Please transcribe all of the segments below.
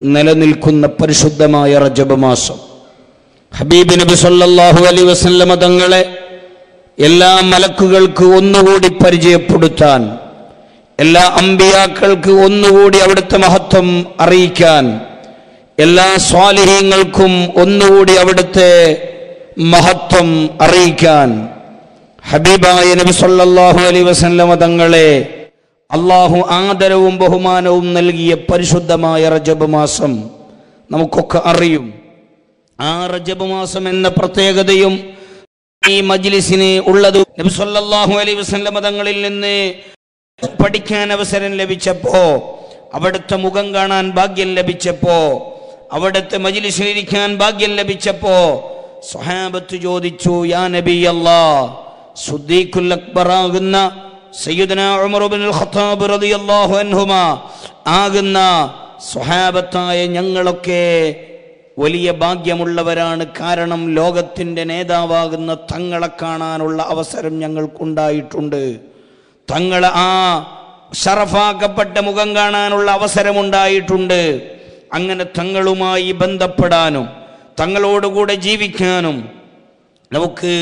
നിലനിൽക്കുന്ന പരിശുദ്ധമായ റജബ് മാസം ഹബീബ് നബി സല്ലല്ലാഹു അലൈഹി വസല്ലമ തങ്ങളെ എല്ലാ മലക്കുകൾക്ക് ഒന്നുകൂടി പരിചയപ്പെടുത്താൻ എല്ലാ അമ്പിയാക്കൾക്ക് ഒന്നുകൂടി അവിടുത്തെ മഹത്വം അറിയിക്കാൻ എല്ലാ സ്വാലിഹീങ്ങൾക്കും ഒന്നുകൂടി അവിടുത്തെ മഹത്വം അറിയിക്കാൻ ഹബീബായ നബി സല്ലല്ലാഹു അലൈഹി വസല്ലമ തങ്ങളെ അള്ളാഹു ആദരവും ബഹുമാനവും നൽകിയ പരിശുദ്ധമായ റജബ് മാസം നമുക്കൊക്കെ അറിയും ആ റജബ് മാസം എന്ന പ്രത്യേകതയും ഈ മജ്ലിസിന് ഉള്ളത് നബി സല്ലല്ലാഹു അലൈഹി വസല്ലമ തങ്ങളിൽ നിന്ന് പഠിക്കാൻ അവസരം ലഭിച്ചപ്പോ അവിടുത്തെ മുഖം കാണാൻ ഭാഗ്യം ലഭിച്ചപ്പോ അവിടുത്തെ മജിലിസിലിരിക്കാൻ ഭാഗ്യം ലഭിച്ചപ്പോ സ്വഹാബത്ത് ചോദിച്ചു യാ നബി അല്ലാ സുദ്ദീഖുൽ അക്ബറാകുന്ന സയ്യിദന ഉമർ ഇബ്നുൽ ഖത്താബ് റളിയല്ലാഹു അൻഹുമ ആകുന്ന സ്വഹാബത്തായ ഞങ്ങളൊക്കെ വലിയ ഭാഗ്യമുള്ളവരാണ് കാരണം ലോകത്തിൻ്റെ നേതാവാകുന്ന തങ്ങളെ കാണാനുള്ള അവസരം ഞങ്ങൾക്കുണ്ടായിട്ടുണ്ട് തങ്ങളെ ആ ഷറഫാക്കപ്പെട്ട മുഖം കാണാനുള്ള അവസരമുണ്ടായിട്ടുണ്ട് അങ്ങനെ തങ്ങളുമായി ബന്ധപ്പെടാനും തങ്ങളോടുകൂടെ ജീവിക്കാനും നമുക്ക്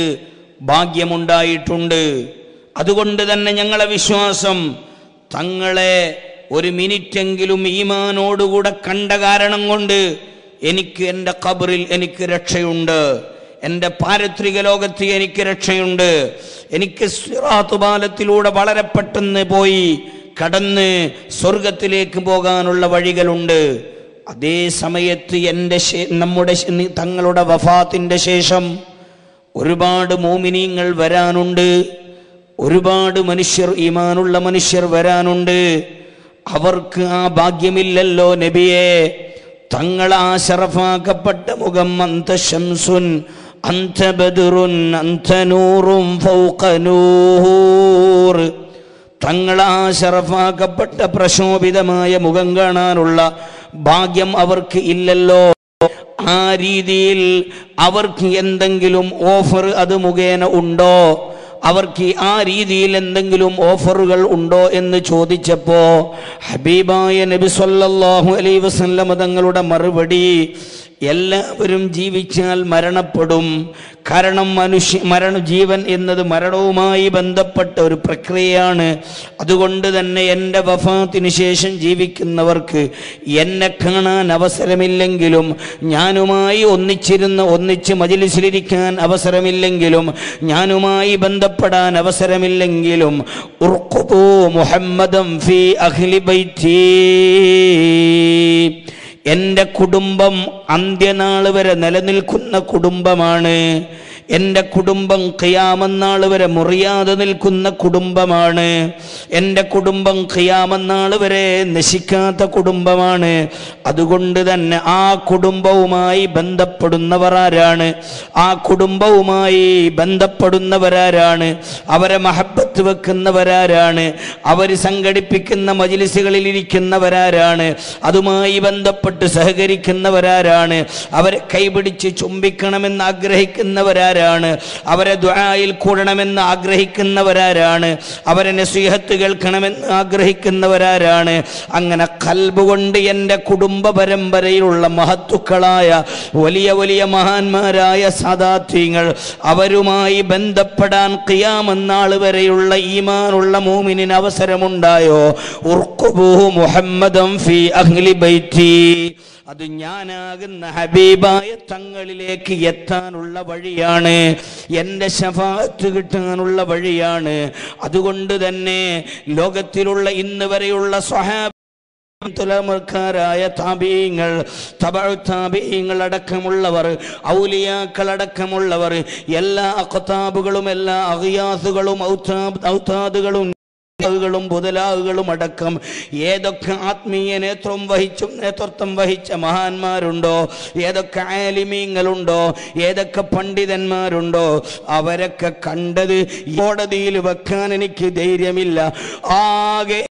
ഭാഗ്യമുണ്ടായിട്ടുണ്ട് അതുകൊണ്ട് തന്നെ ഞങ്ങളെ വിശ്വാസം തങ്ങളെ ഒരു മിനിറ്റെങ്കിലും ഈമാനോടുകൂടെ കണ്ട കാരണം കൊണ്ട് എനിക്ക് എൻ്റെ ഖബറിൽ എനിക്ക് രക്ഷയുണ്ട് എൻ്റെ പാരത്രിക ലോകത്ത് എനിക്ക് രക്ഷയുണ്ട് എനിക്ക് സിറാത്ത് പാലത്തിലൂടെ വളരെ പെട്ടെന്ന് പോയി കടന്ന് സ്വർഗത്തിലേക്ക് പോകാനുള്ള വഴികളുണ്ട് അതേ സമയത്ത് എൻ്റെ ശേ- നമ്മുടെ ശ- തങ്ങളുടെ വഫാത്തിൻ്റെ ശേഷം ഒരുപാട് മോമിനീങ്ങൾ വരാനുണ്ട് ഒരുപാട് മനുഷ്യർ ഈമാനുള്ള മനുഷ്യർ വരാനുണ്ട് അവർക്ക് ആ ഭാഗ്യമില്ലല്ലോ നബിയെ തങ്ങൾ ആ ശറഫാക്കപ്പെട്ട മുഖം അന്ത ശംസുൻ അന്ത ബദുറുൻ അന്ത നൂറും ഫൗക നൂർ തങ്ങൾ ആ ശറഫാക്കപ്പെട്ട പ്രശോഭിതമായ മുഖം കാണാനുള്ള ഭാഗ്യം അവർക്ക് ഇല്ലല്ലോ ആ രീതിയിൽ അവർക്ക് എന്തെങ്കിലും ഓഫർ അത് മുഖേന ഉണ്ടോ അവർക്ക് ആ രീതിയിൽ എന്തെങ്കിലും ഓഫറുകൾ ഉണ്ടോ എന്ന് ചോദിച്ചപ്പോ ഹബീബായ നബി സല്ലല്ലാഹു അലൈഹി വസല്ലമ തങ്ങളുടെ മറുപടി എല്ലാവരും ജീവിച്ചാൽ മരണപ്പെടും കാരണം മനുഷ്യ മരണ ജീവൻ എന്നത് മരണവുമായി ബന്ധപ്പെട്ട ഒരു പ്രക്രിയയാണ് അതുകൊണ്ട് തന്നെ എൻ്റെ വഫാത്തിന് ശേഷം ജീവിക്കുന്നവർക്ക് എന്നെ കാണാൻ അവസരമില്ലെങ്കിലും ഞാനുമായി ഒന്നിച്ചിരുന്ന് ഒന്നിച്ച് മജിലിസിലിരിക്കാൻ അവസരമില്ലെങ്കിലും ഞാനുമായി ബന്ധപ്പെടാൻ അവസരമില്ലെങ്കിലും ഉർഖുബൂ മുഹമ്മദം ഫി അഹ്ലി ബൈത്തി എൻ്റെ കുടുംബം അന്ത്യനാൾ വരെ നിലനിൽക്കുന്ന കുടുംബമാണ് എൻ്റെ കുടുംബം ഖിയാമന്നാൾ വരെ മുറിയാതെ നിൽക്കുന്ന കുടുംബമാണ് എൻ്റെ കുടുംബം ഖിയാമന്നാൾ വരെ നശിക്കാത്ത കുടുംബമാണ് അതുകൊണ്ട് തന്നെ ആ കുടുംബവുമായി ബന്ധപ്പെടുന്നവർ ആരാണ് ആ കുടുംബവുമായി ബന്ധപ്പെടുന്നവരാരാണ് അവരെ മഹബത്ത് വെക്കുന്നവരാരാണ് അവർ സംഘടിപ്പിക്കുന്ന മജിലിസുകളിൽ ഇരിക്കുന്നവരാരാണ് അതുമായി ബന്ധപ്പെട്ട് സഹകരിക്കുന്നവരാരാണ് അവരെ കൈപിടിച്ച് ചുംബിക്കണമെന്ന് ആഗ്രഹിക്കുന്നവരാരാണ് അവരെ ദ്വായിൽ കൂടണമെന്ന് ആഗ്രഹിക്കുന്നവരാരാണ് അവരെ നസീഹത്ത് കേൾക്കണമെന്ന് ആഗ്രഹിക്കുന്നവരാരാണ് അങ്ങനെ കൽബുകൊണ്ട് എൻ്റെ കുടുംബ പരമ്പരയിലുള്ള മഹത്തുക്കളായ വലിയ വലിയ മഹാന്മാരായ സദാത്യങ്ങൾ അവരുമായി ബന്ധപ്പെടാൻ ഖിയാമെന്നാൾ വരെയുള്ള ഈമാനുള്ള മൂമിനിന് അവസരമുണ്ടായോ ഉർക്കുബൂഹു മുഹമ്മദം ഫി അഹ്ലി ബൈറ്റി അത് ഞാനാകുന്ന ഹബീബായ തങ്ങളിലേക്ക് എത്താനുള്ള വഴിയാണ് എൻ്റെ ശഫാത്ത് കിട്ടാനുള്ള വഴിയാണ് അതുകൊണ്ട് തന്നെ ലോകത്തിലുള്ള ഇന്ന് വരെയുള്ള സ്വഹാബ് തുലമക്കാരായ താപീയങ്ങൾ താപീയങ്ങൾ അടക്കമുള്ളവർ ഔലിയാക്കൾ അടക്കമുള്ളവർ എല്ലാ അഖതാബുകളും എല്ലാ അഹിയാസുകളും ഔത്താദുകളും ും ബുതലാഹുകളും അടക്കം ഏതൊക്കെ ആത്മീയ നേതൃത്വം വഹിച്ചും നേതൃത്വം വഹിച്ച മഹാന്മാരുണ്ടോ ഏതൊക്കെ ആലിമീങ്ങളുണ്ടോ ഏതൊക്കെ പണ്ഡിതന്മാരുണ്ടോ അവരൊക്കെ കണ്ടത് കോടതിയിൽ വെക്കാൻ എനിക്ക് ധൈര്യമില്ല ആകെ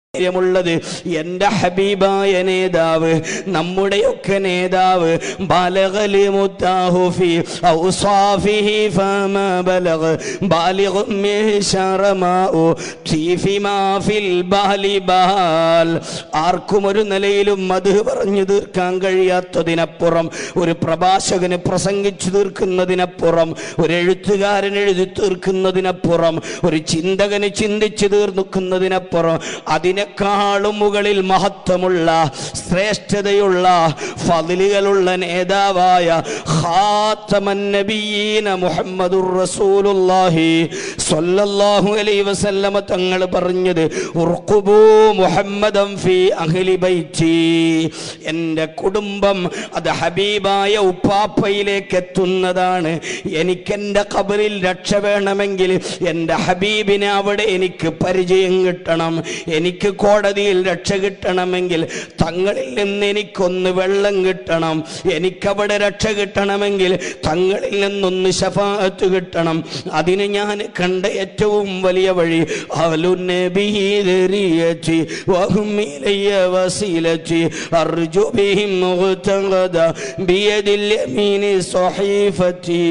ുള്ളത് എന്റെ ഹബീബായ നേതാവ് നമ്മുടെയൊക്കെ നേതാവ് ബാലകലി മുത്താഹുഫി ഔസാഫിഹി ഫമ ബലഗ് ബാലിഗു മിഹ്ശറമാഉ ഫീഫി മാ ഫിൽ ബഹലി ബഹാൽ ആർക്കും ഒരു നിലയിലും മധു പറഞ്ഞു തീർക്കാൻ കഴിയാത്തതിനപ്പുറം ഒരു പ്രഭാഷകന് പ്രസംഗിച്ചു തീർക്കുന്നതിനപ്പുറം ഒരു എഴുത്തുകാരൻ എഴുതി തീർക്കുന്നതിനപ്പുറം ഒരു ചിന്തകന് ചിന്തിച്ചു തീർക്കുന്നതിനപ്പുറം അതിനേക്കാളും മുകളിൽ മഹത്വമുള്ള ശ്രേഷ്ഠതയുള്ള ഫതിലുകളുള്ള നേതാവായ ഖാത്തമൻ നബിയീന മുഹമ്മദുർ റസൂലുള്ളാഹി സ്വല്ലല്ലാഹു അലൈഹി വസല്ലമ തങ്ങൾ പറഞ്ഞത് ഉർഖുബൂ മുഹമ്മദൻ ഫീ അഹ്ലി ബൈറ്റി എൻ്റെ കുടുംബം അത് ഹബീബായ ഉപ്പാപ്പയിലേക്ക് എത്തുന്നതാണ് എനിക്കെൻ്റെ ഖബറിൽ രക്ഷ വേണമെങ്കിൽ എൻ്റെ ഹബീബിനെ അവിടെ എനിക്ക് പരിചയം കിട്ടണം എനിക്ക് കോടതിയിൽ രക്ഷ കിട്ടണമെങ്കിൽ തങ്ങളിൽ നിന്ന് എനിക്കൊന്ന് വെള്ളം കിട്ടണം എനിക്കവിടെ രക്ഷ കിട്ടണമെങ്കിൽ തങ്ങളിൽ നിന്നൊന്ന് ശഫാത്ത് കിട്ടണം അതിന് ഞാൻ കണ്ട ഏറ്റവും വലിയ വഴി അലുനബിഹിദരിയത്തി വഹുമിലയ വസീലത്തി അർജു ബിഹിം മുഗ്തഗദ ബിയദിൽ യമീനി സ്വഹീഫത്തി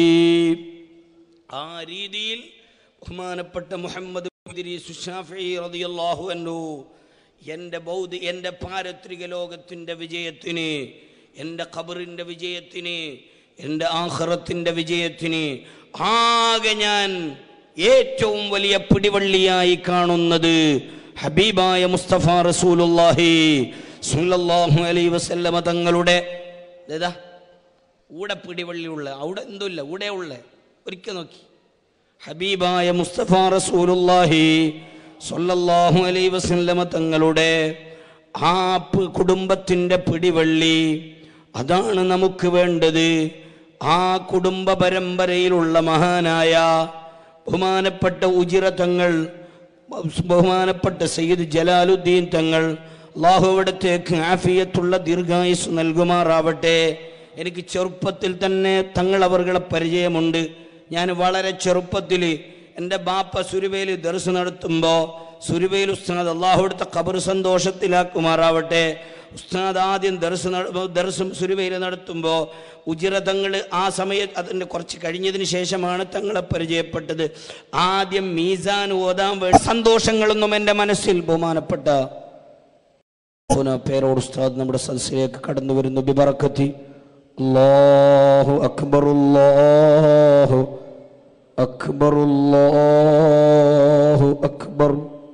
ആ രീതിയിൽ ബഹുമാനപ്പെട്ട മുഹമ്മദ് ഇദ്രീസ് ഷാഫിഈ റളിയല്ലാഹു അൻഹു എൻ്റെ ബൗദ്ധ എൻ്റെ പാരത്രിക ലോകത്തിൻ്റെ വിജയത്തിന് എൻ്റെ ഖബറിൻ്റെ വിജയത്തിന് എൻ്റെ ആഖിറത്തിൻ്റെ വിജയത്തിന് ആകെ ഞാൻ ഏറ്റവും വലിയ പിടിവള്ളിയായി കാണുന്നത് ഹബീബായ മുസ്തഫ റസൂലുള്ളാഹി സ്വല്ലല്ലാഹു അലൈഹി വസല്ലമ തങ്ങളുടെ ഏതാ ഊടെ പിടിവള്ളി ഉള്ള അവിടെ എന്തുമില്ല ഊടെ ഉള്ള ഒരിക്കൽ നോക്കി ഹബീബായ മുസ്തഫ റസൂലുള്ളാഹി സ്വല്ലല്ലാഹു അലൈഹി വസല്ലമ തങ്ങളുടെ ആ പ്- കുടുംബത്തിൻ്റെ പിടിവള്ളി അതാണ് നമുക്ക് വേണ്ടത് ആ കുടുംബ പരമ്പരയിലുള്ള മഹാനായ ബഹുമാനപ്പെട്ട ഉജിറ തങ്ങൾ ബഹുമാനപ്പെട്ട സയ്യിദ് ജലാലുദ്ദീൻ തങ്ങൾ അള്ളാഹു അവിടത്തേക്ക് ആഫിയത്തുള്ള ദീർഘായുസ് നൽകുമാറാവട്ടെ എനിക്ക് ചെറുപ്പത്തിൽ തന്നെ തങ്ങൾ അവർകളെ പരിചയമുണ്ട് ഞാൻ വളരെ ചെറുപ്പത്തിൽ എൻ്റെ ബാപ്പ സുരുവേലി ദർസ് നടത്തുമ്പോൾ സുരുവേൽ ഉസ്താദ് അള്ളാഹുടുത്ത ഖബർ സന്തോഷത്തിലാക്കുമാറാവട്ടെ ഉസ്താദ് ആദ്യം ദർസ് ദർസും സുരുവേൽ നടത്തുമ്പോൾ ഉജിറതങ്ങൾ ആ സമയത്ത് അതിൻ്റെ കുറച്ച് കഴിഞ്ഞതിന് ശേഷമാണ് തങ്ങളെ പരിചയപ്പെട്ടത് ആദ്യം മീസാൻ ഓതാൻ വേണ്ടി സന്തോഷങ്ങളൊന്നും എൻ്റെ മനസ്സിൽ ബഹുമാനപ്പെട്ട പുന പേരോട് ഉസ്താദ് നമ്മുടെ സദസ്സിലേക്ക് കടന്നു വരുന്നു ബിബറക്കത്തി അല്ലാഹു അക്ബർ അല്ലാഹു അക്ബർ അല്ലാഹു അക്ബർ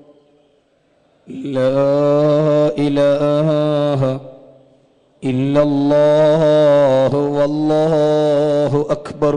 ലാ ഇലാഹ ഇല്ലല്ലാഹു വല്ലാഹു അക്ബർ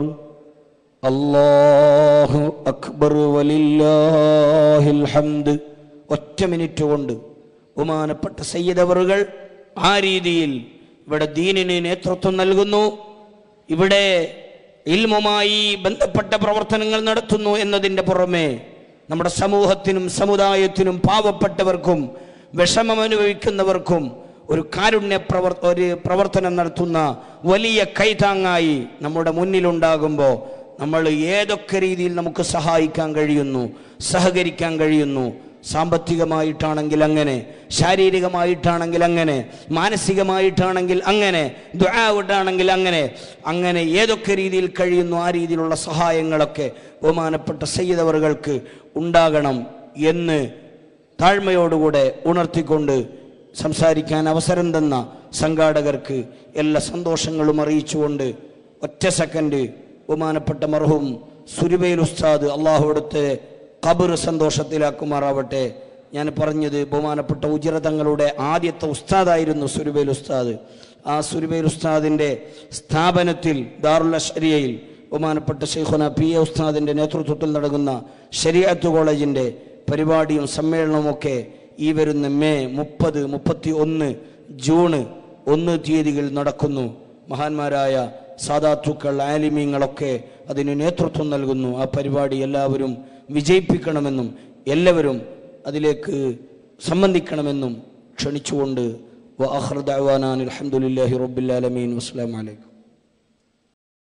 അല്ലാഹു അക്ബർ വലില്ലാഹിൽ ഹംദ് ഒറ്റ മിനിറ്റ് കൊണ്ട് ബഹുമാനപ്പെട്ട സയ്യിദവറുകൾ ആ രീതിയിൽ ഇവിടെ ദീനിന് നേതൃത്വം നൽകുന്നു ഇവിടെ ഇൽമുമായി ബന്ധപ്പെട്ട പ്രവർത്തനങ്ങൾ നടത്തുന്നു എന്നതിൻ്റെ പുറമെ നമ്മുടെ സമൂഹത്തിനും സമുദായത്തിനും പാവപ്പെട്ടവർക്കും വിഷമം അനുഭവിക്കുന്നവർക്കും ഒരു കാരുണ്യ പ്രവർ ഒരു പ്രവർത്തനം നടത്തുന്ന വലിയ കൈതാങ്ങായി നമ്മുടെ മുന്നിലുണ്ടാകുമ്പോൾ നമ്മൾ ഏതൊക്കെ രീതിയിൽ നമുക്ക് സഹായിക്കാൻ കഴിയുന്നു സഹകരിക്കാൻ കഴിയുന്നു സാമ്പത്തികമായിട്ടാണെങ്കിൽ അങ്ങനെ ശാരീരികമായിട്ടാണെങ്കിൽ അങ്ങനെ മാനസികമായിട്ടാണെങ്കിൽ അങ്ങനെ ദുആവിട്ടാണെങ്കിൽ അങ്ങനെ അങ്ങനെ ഏതൊക്കെ രീതിയിൽ കഴിയുന്നു ആ രീതിയിലുള്ള സഹായങ്ങളൊക്കെ ബഹുമാനപ്പെട്ട സയ്യിദവറുകൾക്ക് ഉണ്ടാകണം എന്ന് താഴ്മയോടുകൂടെ ഉണർത്തിക്കൊണ്ട് സംസാരിക്കാൻ അവസരം തന്ന സംഘാടകർക്ക് എല്ലാ സന്തോഷങ്ങളും അറിയിച്ചുകൊണ്ട് ഒറ്റ സെക്കൻഡ് ബഹുമാനപ്പെട്ട മർഹൂം സുരുബൈൽ ഉസ്താദ് അള്ളാഹുവിടുത്തെ ഖബർ സന്തോഷത്തിലാക്കുമാറാവട്ടെ ഞാൻ പറഞ്ഞത് ബഹുമാനപ്പെട്ട ഉജിറ തങ്ങളുടെ ആദ്യത്തെ ഉസ്താദായിരുന്നു സുരുബൈൽ ഉസ്താദ് ആ സുരുബൈൽ ഉസ്താദിൻ്റെ സ്ഥാപനത്തിൽ ദാറുൽ അഷ്രിയയിൽ ബഹുമാനപ്പെട്ട ഷെയ്ഖുന പി എ ഉസ്താദിൻ്റെ നേതൃത്വത്തിൽ നടക്കുന്ന ശരിയത്ത് കോളേജിൻ്റെ പരിപാടിയും സമ്മേളനവുമൊക്കെ ഈ വരുന്ന മെയ് മുപ്പത് മുപ്പത്തി ഒന്ന് ജൂണ് ഒന്ന് തീയതികൾ നടക്കുന്നു മഹാന്മാരായ സാധാത്തുക്കൾ ആലിമീങ്ങളൊക്കെ അതിന് നേതൃത്വം നൽകുന്നു ആ പരിപാടി എല്ലാവരും വിജയിപ്പിക്കണമെന്നും എല്ലാവരും അതിലേക്ക് സംബന്ധിക്കണമെന്നും ക്ഷണിച്ചുകൊണ്ട് വ അഹ്റദ് അലഹമുല്ലാഹി റബ്ബുലാലമീൻ വസ്സലാമലൈക്കും